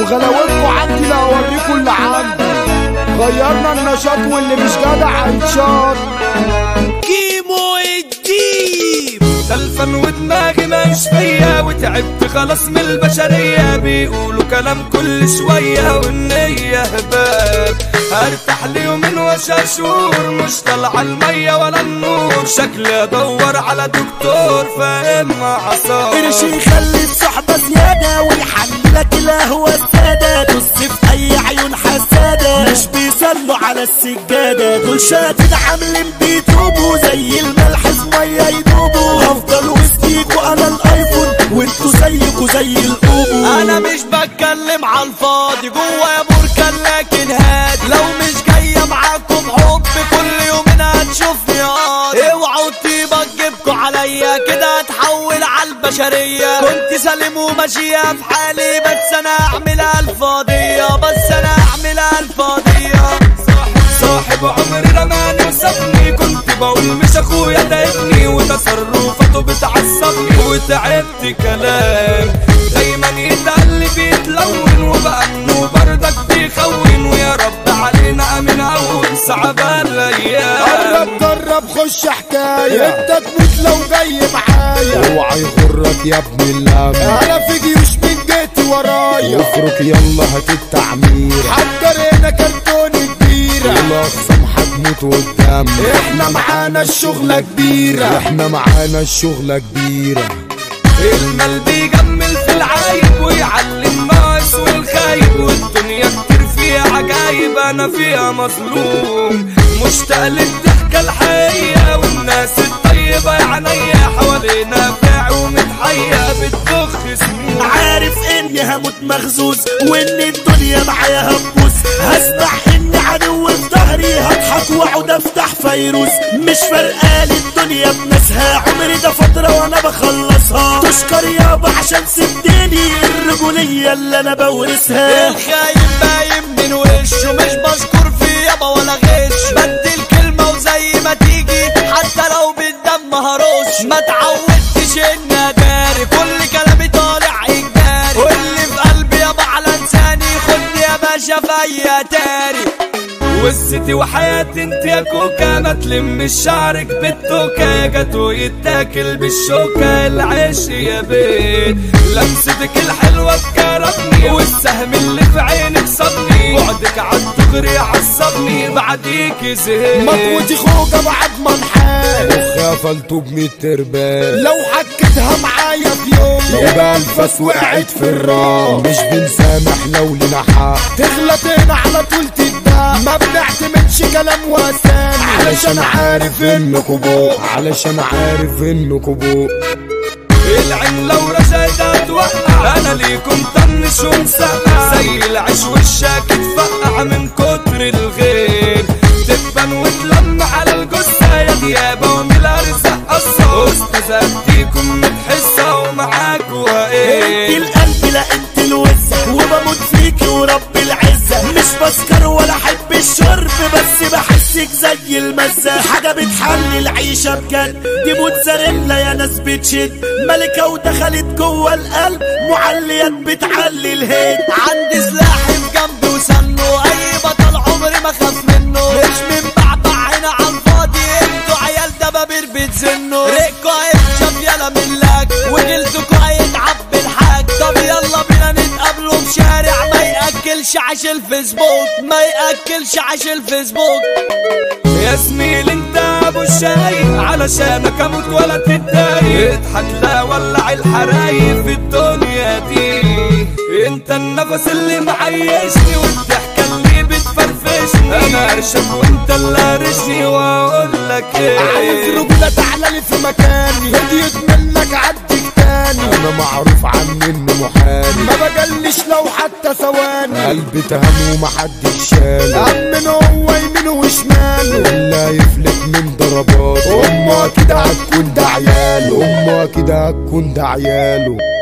وغلاوتكوا عندي لا اوريكوا اللي عندي غيرنا النشاط واللي مش جدع هيتشاط كيمو الديب تلفن ودماغي مش فيا وتعبت خلاص من البشرية بيقولوا كلام كل شوية والنية هباب ارتاح ليومين وشاشور مش طالعة المية ولا النور شكلي ادور على دكتور فاهم عصار قرش يخلي الصحبة زيادة ويحللك القهوة السادة طز في أي عيون حسادة مش بيصلوا على السجادة دول شاتين عاملين بيتوبوا زي الملح في مية يدوبوا هفضل وسطيكوا أنا الأيفون وانتوا زيكوا زي الأوبو أنا مش بتكلم على الفاضي جوا يا بركان لكن هادي لو مش جاية معاكم حب كل يومين هتشوفني قاضي اوعوا طيبة تجيبكوا عليا كده هتحول على البشرية كنت سالم وماشية في حالي بس انا اعملها الفاضية بس انا اعملها الفاضية صاحب عمري رماني وسابني كنت بقول مش اخويا ده ابني وتصرفاته بتعصبني وتعبت كلام دايما يتقل بيتلون وبقى انه بردك بيخون ويا رب علينا امين اول صعب الايام قرب جرب خش حكاية انت تموت لو جاي معايا اوعى يغرك يا ابن اللام انا في جيوش من جيتي ورايا وافرك يلا هات التعمير حضر هنا كرتون كبيرة الاقسام هتموت قدام احنا معانا الشغلة كبيرة احنا معانا الشغلة كبيرة المال بيجمل في العايب ويعلم الناس والخايب والدنيا كتير فيها عجايب انا فيها مظلوم مشتاق للضحكة الحقيقية والناس الطيبة يا عينيا حوالينا باع ومتحية بتضخ سنين عارف اني هموت مخزوز وان الدنيا معايا هتبوظ هسمع اني عدو في ظهري هضحك واقعد افتح فيروز مش فارقالي الدنيا بناسها عمري ده فترة وانا بخلصها تشكر يابا عشان سبتني الرجولية اللي انا بورثها الخايب باين من وشه مش بشكر فيه يابا ولا غش بدي الكلمة وزي ما تيجي حتى لو بالدم هرش ما تعودتش اني اداري كل كلامي طالع اجباري واللي في قلبي يابا على لساني خدني يا باشا في اي اتاري وستي وحياتي انت يا كوكا ما تلمش شعرك بالتوكة يا جاتو يتاكل بالشوكة العيش يا بيت لمستك الحلوة تكرمني والسهم اللي في عينك صدني بعدك عالدغري عصبني بعديك زهقت مطوتي خوجة بعد ما انحال مخي قفلته بمية تربال لو حكيتها معايا في يوم يبقى الفاس وقعت في الرام مش بنسامح لو لنا حق تغلط هنا على طول تتباع ما بنعتمدش كلام واسامي علشان عارف انكوا بوق علشان عارف انكوا بوق العين لو رشيت هتوقع انا ليكم طنش ومسقع زي العيش والشاك تفقع من كتر الغير تبان وتلم على الجثة يا ديابة ومن الارزاق قصة استاذتيكم متحسة ومعاكوا انت ايه القلب لا انت الوزة وبموت فيكي ورب العزة مش بسكر ولا احب الشرب بس بحسك زي المزة حاجة بتحلي العيشة بجد دي موتزاريلا يا ناس بتشد ملكة ودخلت جوه القلب معليات بتعلي الهيد عندي سلاحي في جنبي وسنه اي بطل عمري ما خاف منه مش من بعبع هنا على الفاضي انتوا عيال دبابير بتزنوا ريكوا هيتشاف يلا من لك وجلدكوا هيتعب بالحاج طب يلا بينا نتقابلوا في شارع ما ياكلش عيش الفيسبوك ما ياكلش عيش الفيسبوك يا زميل انت ابو الشاي علشانك اموت ولا تتضايق اضحك لا ولع الحرايق في الدنيا دي انت النفس اللي معيشني والضحكه اللي بتفرفشني انا ارشم وانت اللي هرشني واقول لك عايز ايه رجولة تعالى لي في مكاني هديت منك عدك تاني انا معروف عني اني محامي ما بجلش لو حتى ثواني قلبي تهان ومحدش شاله امن هو يمينه وشماله اللي هيفلت من ضربات امه كده هتكون ده عياله امه كده هتكون ده عياله